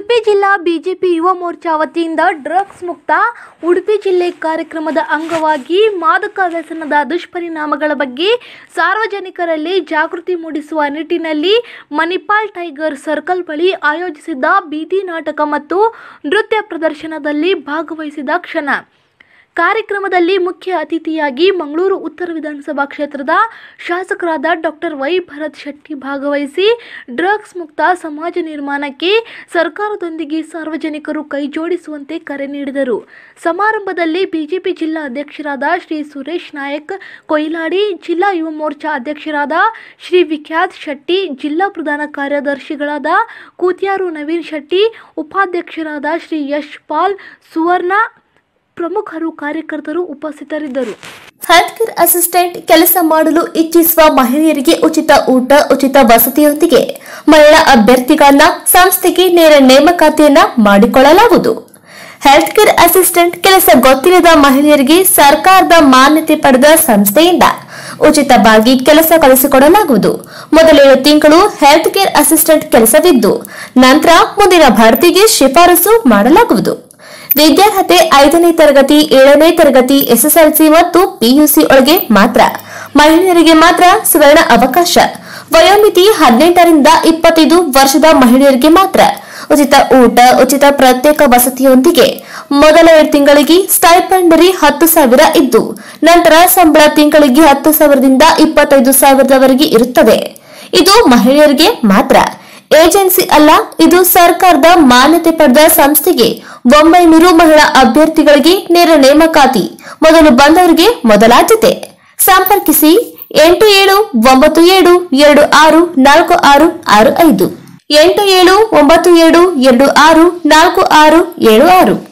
ಉಡುಪಿ ಜಿಲ್ಲಾ ಬಿಜೆಪಿ ಯುವ ಮೋರ್ಚಾ ವತಿಯಿಂದ ಡ್ರಗ್ಸ್ ಮುಕ್ತ ಉಡುಪಿ ಜಿಲ್ಲೆ ಕಾರ್ಯಕ್ರಮದ ಅಂಗವಾಗಿ ಮಾದಕ ವ್ಯಸನದ ದುಷ್ಪರಿಣಾಮಗಳ ಬಗ್ಗೆ ಸಾರ್ವಜನಿಕರಲ್ಲಿ ಜಾಗೃತಿ ಮೂಡಿಸುವ ನಿಟ್ಟಿನಲ್ಲಿ ಮಣಿಪಾಲ್ ಟೈಗರ್ ಸರ್ಕಲ್ ಬಳಿ ಆಯೋಜಿಸಿದ್ದ ಬೀದಿ ನಾಟಕ ಮತ್ತು ನೃತ್ಯ ಪ್ರದರ್ಶನದಲ್ಲಿ ಭಾಗವಹಿಸಿದ ಕ್ಷಣ ಕಾರ್ಯಕ್ರಮದಲ್ಲಿ ಮುಖ್ಯ ಅತಿಥಿಯಾಗಿ ಮಂಗಳೂರು ಉತ್ತರ ವಿಧಾನಸಭಾ ಕ್ಷೇತ್ರದ ಶಾಸಕರಾದ ಡಾಕ್ಟರ್ ವೈ ಭರತ್ ಶೆಟ್ಟಿ ಭಾಗವಹಿಸಿ ಡ್ರಗ್ಸ್ ಮುಕ್ತ ಸಮಾಜ ನಿರ್ಮಾಣಕ್ಕೆ ಸರ್ಕಾರದೊಂದಿಗೆ ಸಾರ್ವಜನಿಕರು ಕೈಜೋಡಿಸುವಂತೆ ಕರೆ ನೀಡಿದರು ಸಮಾರಂಭದಲ್ಲಿ ಬಿಜೆಪಿ ಜಿಲ್ಲಾ ಅಧ್ಯಕ್ಷರಾದ ಶ್ರೀ ಸುರೇಶ್ ನಾಯಕ್ ಕೊಯ್ಲಾಡಿ ಜಿಲ್ಲಾ ಯುವ ಮೋರ್ಚಾ ಅಧ್ಯಕ್ಷರಾದ ಶ್ರೀ ವಿಖ್ಯಾತ್ ಶೆಟ್ಟಿ ಜಿಲ್ಲಾ ಪ್ರಧಾನ ಕಾರ್ಯದರ್ಶಿಗಳಾದ ಕೂತ್ಯಾರು ನವೀನ್ ಶೆಟ್ಟಿ ಉಪಾಧ್ಯಕ್ಷರಾದ ಶ್ರೀ ಯಶ್ ಪಾಲ್ ಸುವರ್ಣ ಪ್ರಮುಖರು ಕಾರ್ಯಕರ್ತರು ಉಪಸ್ಥಿತರಿದ್ದರು ಹೆಲ್ತ್ ಕೇರ್ ಅಸಿಸ್ಟೆಂಟ್ ಕೆಲಸ ಮಾಡಲು ಇಚ್ಛಿಸುವ ಮಹಿಳೆಯರಿಗೆ ಉಚಿತ ಊಟ ಉಚಿತ ವಸತಿಯೊಂದಿಗೆ ಮಹಿಳಾ ಅಭ್ಯರ್ಥಿಗಳನ್ನ ಸಂಸ್ಥೆಗೆ ನೇರ ನೇಮಕಾತಿಯನ್ನ ಮಾಡಿಕೊಳ್ಳಲಾಗುವುದು ಹೆಲ್ತ್ ಕೇರ್ ಅಸಿಸ್ಟೆಂಟ್ ಕೆಲಸ ಗೊತ್ತಿಲ್ಲದ ಮಹಿಳೆಯರಿಗೆ ಸರ್ಕಾರದ ಮಾನ್ಯತೆ ಪಡೆದ ಸಂಸ್ಥೆಯಿಂದ ಉಚಿತವಾಗಿ ಕೆಲಸ ಕಲಿಸಿಕೊಡಲಾಗುವುದು ಮೊದಲೇಳು ತಿಂಗಳು ಹೆಲ್ತ್ ಕೇರ್ ಅಸಿಸ್ಟೆಂಟ್ ಕೆಲಸವಿದ್ದು ನಂತರ ಮುಂದಿನ ಭರ್ತಿಗೆ ಶಿಫಾರಸು ಮಾಡಲಾಗುವುದು ವಿದ್ಯಾರ್ಹತೆ ಐದನೇ ತರಗತಿ ಏಳನೇ ತರಗತಿ ಎಸ್ಎಸ್ಎಲ್ಸಿ ಮತ್ತು ಪಿಯುಸಿ ಒಳಗೆ ಮಾತ್ರ ಮಹಿಳೆಯರಿಗೆ ಮಾತ್ರ ಸುವರ್ಣ ಅವಕಾಶ ವಯೋಮಿತಿ ಹದಿನೆಂಟರಿಂದ ಇಪ್ಪತ್ತೈದು ವರ್ಷದ ಮಹಿಳೆಯರಿಗೆ ಮಾತ್ರ ಉಚಿತ ಊಟ ಉಚಿತ ಪ್ರತ್ಯೇಕ ವಸತಿಯೊಂದಿಗೆ ಮೊದಲ ಎರಡು ತಿಂಗಳಿಗೆ ಸ್ಟೈಪಂಡರಿ ಹತ್ತು ಸಾವಿರ ಇದ್ದು ನಂತರ ಸಂಬಳ ತಿಂಗಳಿಗೆ ಹತ್ತು ಸಾವಿರದಿಂದ ಇಪ್ಪತ್ತೈದು ಸಾವಿರದವರೆಗೆ ಇರುತ್ತದೆ ಇದು ಮಹಿಳೆಯರಿಗೆ ಮಾತ್ರ ಏಜೆನ್ಸಿ ಅಲ್ಲ ಇದು ಸರ್ಕಾರದ ಮಾನ್ಯತೆ ಪಡೆದ ಸಂಸ್ಥೆಗೆ ಒಂಬೈನೂರು ಮಹಿಳಾ ಅಭ್ಯರ್ಥಿಗಳಿಗೆ ನೇರ ನೇಮಕಾತಿ ಮೊದಲು ಬಂದವರಿಗೆ ಮೊದಲಾದ್ಯತೆ ಸಂಪರ್ಕಿಸಿ ಎಂಟು ಏಳು ಒಂಬತ್ತು ಏಳು ಎರಡು ಆರು ನಾಲ್ಕು ಆರು ಆರು ಐದು ಎಂಟು ಏಳು ಒಂಬತ್ತು ಏಳು ಎರಡು ಆರು ನಾಲ್ಕು ಆರು ಏಳು ಆರು